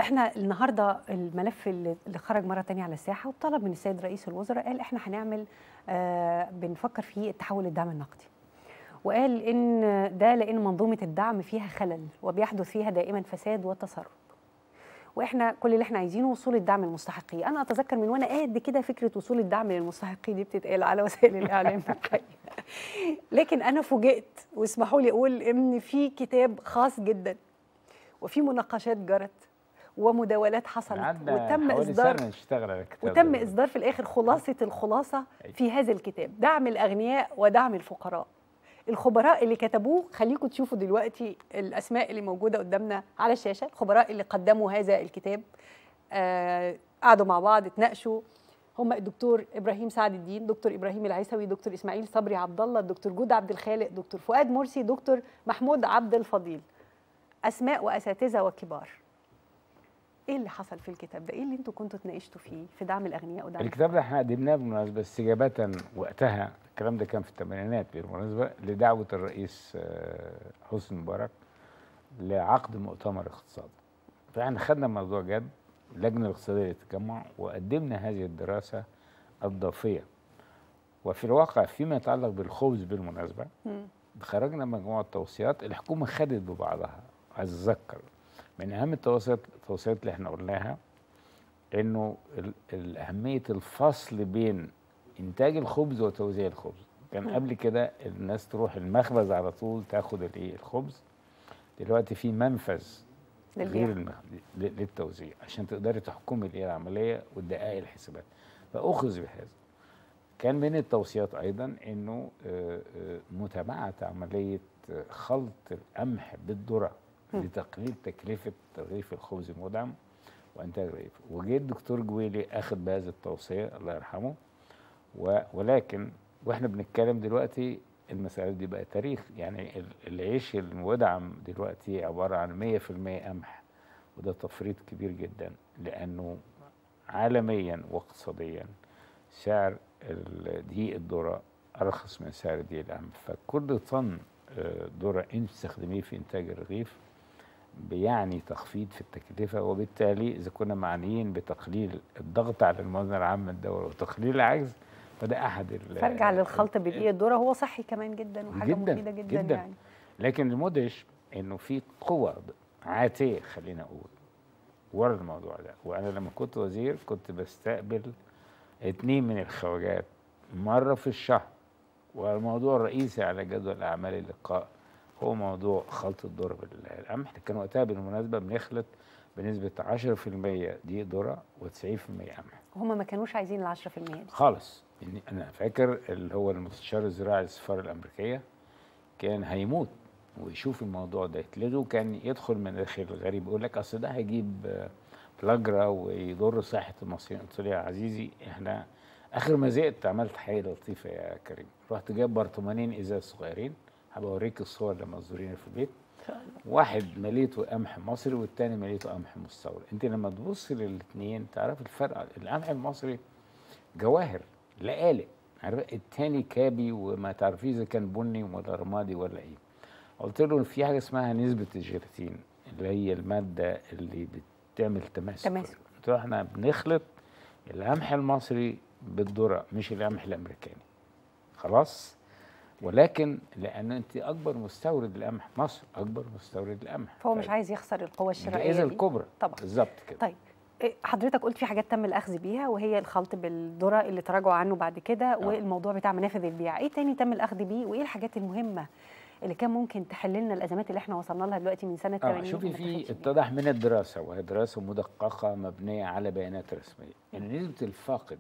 احنا النهارده الملف اللي اللي خرج مره تانية على الساحه وطلب من السيد رئيس الوزراء قال احنا هنعمل آه بنفكر في التحول للدعم النقدي وقال ان ده لان منظومه الدعم فيها خلل وبيحدث فيها دائما فساد وتسرب واحنا كل اللي احنا عايزينه وصول الدعم للمستحقين انا اتذكر من وانا قد كده فكره وصول الدعم للمستحقين دي بتتقال على وسائل الاعلام الحقيقه لكن انا فوجئت واسمحوا لي اقول ان في كتاب خاص جدا وفي مناقشات جرت ومداولات حصلت عندنا وتم حوالي اصدار سنة نشتغل على الكتاب وتم ده. اصدار في الاخر خلاصه الخلاصه في هذا الكتاب دعم الاغنياء ودعم الفقراء الخبراء اللي كتبوه خليكم تشوفوا دلوقتي الاسماء اللي موجوده قدامنا على الشاشه الخبراء اللي قدموا هذا الكتاب آه قعدوا مع بعض اتناقشوا هم الدكتور ابراهيم سعد الدين دكتور ابراهيم العيسوي دكتور اسماعيل صبري عبد الله دكتور جود عبد الخالق دكتور فؤاد مرسي دكتور محمود عبد الفضيل اسماء واساتذه وكبار ايه اللي حصل في الكتاب ده ايه اللي انتوا كنتوا اتناقشتوا فيه في دعم الاغنياء ودعم الكتاب ده احنا قدمناه بالمناسبه استجابه وقتها الكلام ده كان في الثمانينات بالمناسبه لدعوه الرئيس آه، حسني مبارك لعقد مؤتمر اقتصادي فاحنا خدنا الموضوع جد اللجنه الاقتصاديه للتجمع وقدمنا هذه الدراسه الضافيه وفي الواقع فيما يتعلق بالخبز بالمناسبه مم. خرجنا مجموعه توصيات الحكومه خدت ببعضها عايز اتذكر من اهم التوصيات التوصيات اللي احنا قلناها انه ال- ال- اهميه الفصل بين انتاج الخبز وتوزيع الخبز كان مم. قبل كده الناس تروح المخبز على طول تاخد الايه الخبز دلوقتي في منفذ للبيع. غير المخ... ل- للتوزيع عشان تقدري تحكمي الايه العمليه والدقائق الحسابات فاخذ بهذا كان من التوصيات ايضا انه آه، آه، متابعه عمليه آه، خلط القمح بالذره مم. لتقليل تكلفه رغيف الخبز المدعم وانتاج رغيف وجه الدكتور جويلي اخذ بهذه التوصيه الله يرحمه و- ولكن واحنا بنتكلم دلوقتي المسألة دي بقى تاريخ يعني ال- العيش المدعم دلوقتي عبارة عن 100% قمح وده تفريط كبير جدا لأنه عالميا واقتصاديا سعر ال- دقيق الذرة أرخص من سعر دقيق القمح فكل طن آه، ذرة أنت تستخدميه في إنتاج الرغيف بيعني تخفيض في التكلفة وبالتالي إذا كنا معنيين بتقليل الضغط على الموازنة العامة الدولة وتقليل العجز فده أحد ال- فارجع للخلط بدقيق الذره هو صحي كمان جدا وحاجه جداً، مفيده جدا, جداً. يعني لكن المدهش انه في قوة عاتية خلينا اقول ورا الموضوع ده وانا لما كنت وزير كنت بستقبل اتنين من الخواجات مرة في الشهر والموضوع الرئيسي على جدول اعمال اللقاء هو موضوع خلط الذرة بالقمح كان وقتها بالمناسبة بنخلط بنسبة 10% دقيق ذرة و90% قمح وهم ما كانوش عايزين ال 10% دي خالص يعني انا فاكر اللي هو المستشار الزراعي للسفاره الامريكيه كان هيموت ويشوف الموضوع ده يتلغي وكان يدخل من داخل الغريب يقول لك اصل ده هيجيب آه، فلاجرا ويضر صحه المصريين قلت له يا عزيزي احنا اخر ما زهقت عملت حاجه لطيفه يا كريم رحت جايب برطمانين ازاز صغيرين هبقى اوريك الصور لما تزوريني في البيت واحد مليته قمح مصري والتاني مليته قمح مستورد انت لما تبص للاثنين تعرف الفرق القمح المصري جواهر لا قالق عارف التاني كابي وما تعرفيش اذا كان بني ولا رمادي ولا ايه قلت له في حاجه اسمها نسبه الجيراتين اللي هي الماده اللي بتعمل تماسك تماسك. قلت له احنا بنخلط القمح المصري بالذره مش القمح الامريكاني خلاص ولكن لان انت اكبر مستورد للقمح مصر اكبر مستورد للقمح فهو مش عايز يخسر القوه الشرائيه الجائزه دي. الكبرى طبعا بالظبط كده طيب إيه، حضرتك قلت في حاجات تم الاخذ بيها وهي الخلط بالذره اللي تراجعوا عنه بعد كده والموضوع بتاع منافذ البيع ايه تاني تم الاخذ بيه وايه الحاجات المهمه اللي كان ممكن تحل لنا الازمات اللي احنا وصلنا لها دلوقتي من سنه اه 80 شوفي وما في اتخذش بيها؟ اتضح من الدراسه وهي دراسه مدققه مبنيه على بيانات رسميه ان نسبه الفاقد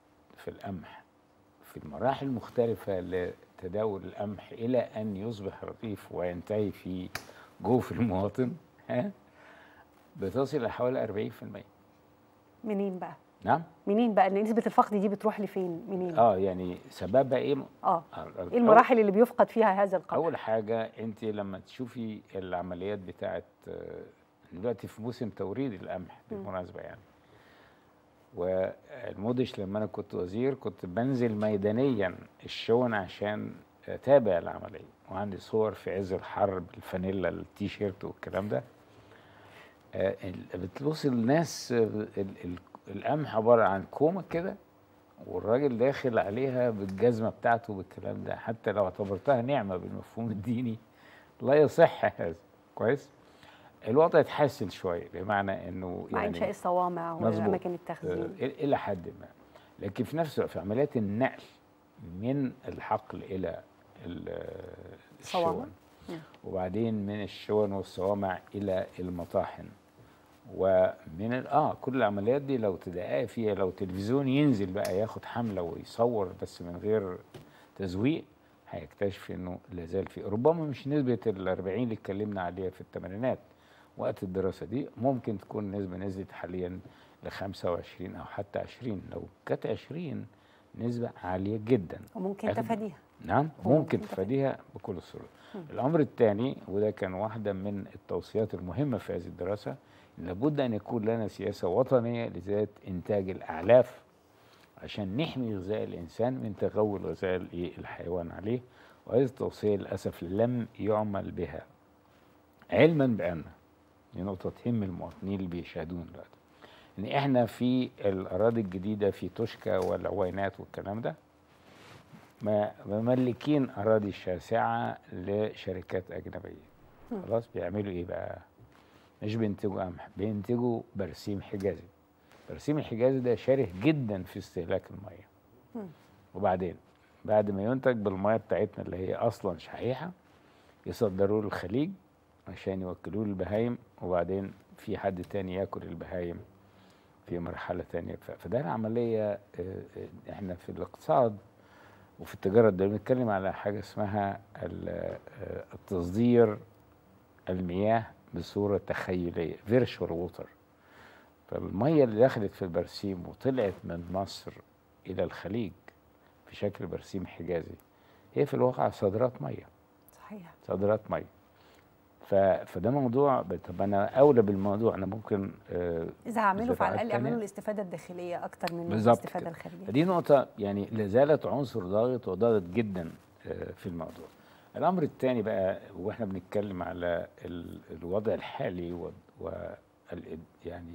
في القمح في المراحل المختلفه لتداول القمح الى ان يصبح رغيف وينتهي في جوف المواطن ها بتصل الى حوالي 40% منين بقى نعم منين بقى ان نسبه الفقد دي بتروح لفين منين اه يعني سببها ايه اه آه، ايه المراحل اللي بيفقد فيها هذا القمح اول حاجه انت لما تشوفي العمليات بتاعت آه، دلوقتي في موسم توريد القمح بالمناسبه يعني والمدش لما انا كنت وزير كنت بنزل ميدانيا الشون عشان اتابع العمليه وعندي صور في عز الحر بالفانيلا التي شيرت والكلام ده آه، ال- بتبص الناس آه، ال- ال- القمح عباره عن كومه كده والراجل داخل عليها بالجزمه بتاعته بالكلام ده حتى لو اعتبرتها نعمه بالمفهوم الديني لا يصح هذا كويس الوضع اتحسن شويه بمعنى انه مع انشاء الصوامع مظبوط. واماكن آه، التخزين الى حد ما لكن في نفس الوقت في عمليات النقل من الحقل الى ال- صوامع. الشون مم. وبعدين من الشون والصوامع الى المطاحن ومن ال- اه كل العمليات دي لو تدققي فيها لو تلفزيون ينزل بقى ياخد حمله ويصور بس من غير تزويق هيكتشف انه لا زال في ربما مش نسبه ال 40 اللي اتكلمنا عليها في الثمانينات وقت الدراسه دي ممكن تكون نسبه نزلت حاليا ل 25 او حتى 20 لو كانت 20 نسبه عاليه جدا وممكن أخد- تفاديها نعم هو ممكن ممكن تفاديها بكل سهوله مم. الامر الثاني وده كان واحده من التوصيات المهمه في هذه الدراسه إن لابد ان يكون لنا سياسه وطنيه لذات انتاج الاعلاف عشان نحمي غذاء الانسان من تغول غذاء الإيه؟ الحيوان عليه وهذه التوصيه للاسف لم يعمل بها علما بان دي نقطه تهم المواطنين اللي بيشاهدونا دلوقتي ان احنا في الاراضي الجديده في توشكا والعوينات والكلام ده ما- مملكين اراضي شاسعه لشركات اجنبيه مم. خلاص بيعملوا ايه بقى مش بينتجوا قمح بينتجوا برسيم حجازي برسيم الحجازي ده شره جدا في استهلاك الميه مم. وبعدين بعد ما ينتج بالميه بتاعتنا اللي هي اصلا شحيحه يصدروه للخليج عشان يوكلوه للبهايم وبعدين في حد تاني ياكل البهايم في مرحله تانية ف- فده العمليه آه، آه، احنا في الاقتصاد وفي التجاره ده بنتكلم على حاجه اسمها ال- آه، التصدير المياه بصوره تخيليه فيرشوال ووتر فالميه اللي دخلت في البرسيم وطلعت من مصر الى الخليج في شكل برسيم حجازي هي في الواقع صادرات ميه صحيح صادرات ميه ف... فده موضوع ب- طب انا اولى بالموضوع انا ممكن آه اذا هعمله فعلى الدفاعات الاقل اعملوا التانية. الاستفاده الداخليه اكتر من بالظبط الاستفاده كده. الخارجيه دي نقطة يعني لا زالت عنصر ضاغط وضاغط جدا آه، في الموضوع. الأمر الثاني بقى وإحنا بنتكلم على ال- الوضع الحالي و, و ال- يعني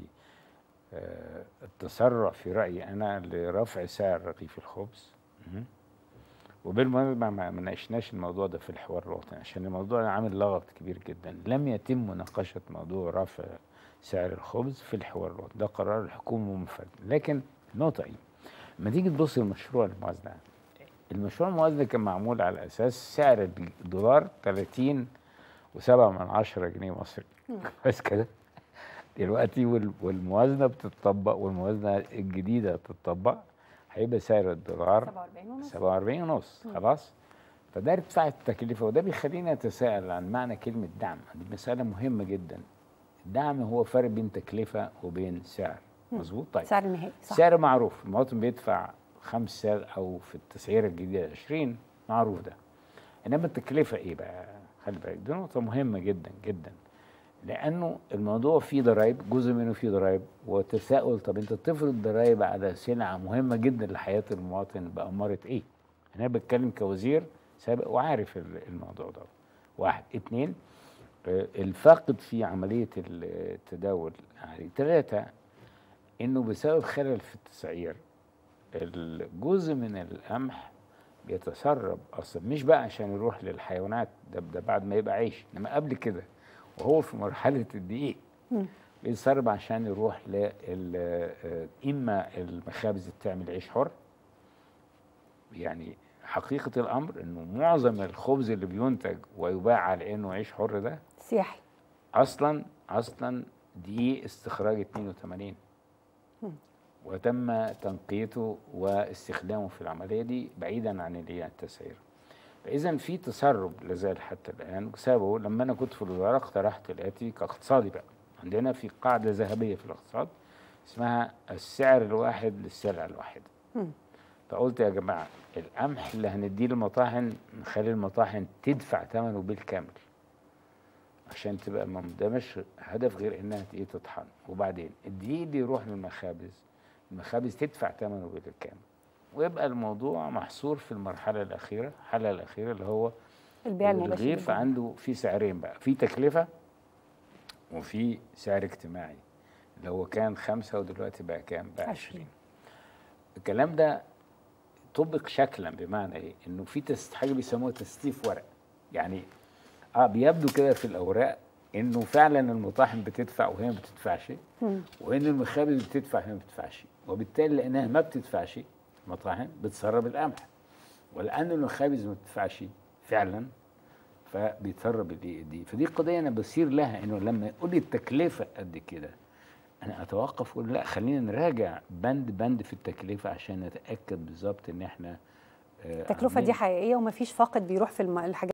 آه، التسرع في رأيي أنا لرفع سعر رغيف الخبز مهم. وبالمناسبة ما ما ناقشناش الموضوع ده في الحوار الوطني عشان الموضوع ده عامل لغط كبير جدا لم يتم مناقشة موضوع رفع سعر الخبز في الحوار الوطني ده قرار الحكومة منفرد لكن النقطة إيه؟ لما تيجي تبص لمشروع الموازنة المشروع الموازنة كان معمول على أساس سعر الدولار 30 و7 من عشرة جنيه مصري مم. بس كده دلوقتي وال- والموازنة بتطبق والموازنة الجديدة بتطبق هيبقى سعر الدولار 47 ونص 47 ونص مم. خلاص فده ارتفاع التكلفة وده بيخليني أتساءل عن معنى كلمة دعم دي مسألة مهمة جدا الدعم هو فرق بين تكلفة وبين سعر مم. مظبوط طيب سعر النهائي صح سعر معروف المواطن بيدفع خمس سعر او في التسعيره الجديده 20 معروف ده انما التكلفه ايه بقى خلي بالك دي نقطه مهمه جدا جدا لانه الموضوع فيه ضرائب جزء منه فيه ضرائب وتساؤل طب انت تفرض ضرائب على سلعه مهمه جدا لحياه المواطن باماره ايه انا بتكلم كوزير سابق وعارف ال- الموضوع ده واحد اتنين آه، الفاقد في عمليه التداول يعني ثلاثه انه بسبب خلل في التسعير الجزء من القمح بيتسرب اصلا مش بقى عشان يروح للحيوانات ده, ده بعد ما يبقى عيش انما قبل كده وهو في مرحله الدقيق مم. بيتسرب عشان يروح لل آه، اما المخابز اللي بتعمل عيش حر يعني حقيقه الامر انه معظم الخبز اللي بينتج ويباع على انه عيش حر ده سياحي اصلا اصلا دي استخراج 82 مم. وتم تنقيته واستخدامه في العمليه دي بعيدا عن اللي هي التسعير فاذا في تسرب لازال حتى الان بسببه لما انا كنت في الوزاره اقترحت الاتي كاقتصادي بقى عندنا في قاعده ذهبيه في الاقتصاد اسمها السعر الواحد للسلعه الواحده مم. فقلت يا جماعه القمح اللي هنديه للمطاحن نخلي المطاحن تدفع ثمنه بالكامل عشان تبقى مم- ده مش هدف غير انها ايه تطحن وبعدين الدقيق اللي يروح للمخابز المخابز تدفع ثمنه بالكامل ويبقى الموضوع محصور في المرحله الاخيره الحاله الاخيره اللي هو البيع المباشر الرغيف بالجملة. عنده في سعرين بقى في تكلفه وفي سعر اجتماعي اللي هو كان خمسة ودلوقتي بقى كام بقى عشرين. عشرين الكلام ده طبق شكلا بمعنى ايه انه في تست حاجه بيسموها تستيف ورق يعني اه بيبدو كده في الاوراق انه فعلا المطاحن بتدفع وهي ما بتدفعش مم. وان المخابز بتدفع وهي ما بتدفعش وبالتالي لانها ما بتدفعش مطاحن بتسرب القمح ولان المخابز ما بتدفعش فعلا فبيتسرب دي دي فدي قضيه انا بصير لها انه لما يقول لي التكلفه قد كده انا اتوقف اقول لا خلينا نراجع بند بند في التكلفه عشان نتاكد بالظبط ان احنا آه، التكلفه دي عاملين- حقيقيه ومفيش فاقد بيروح في الم- الحاجات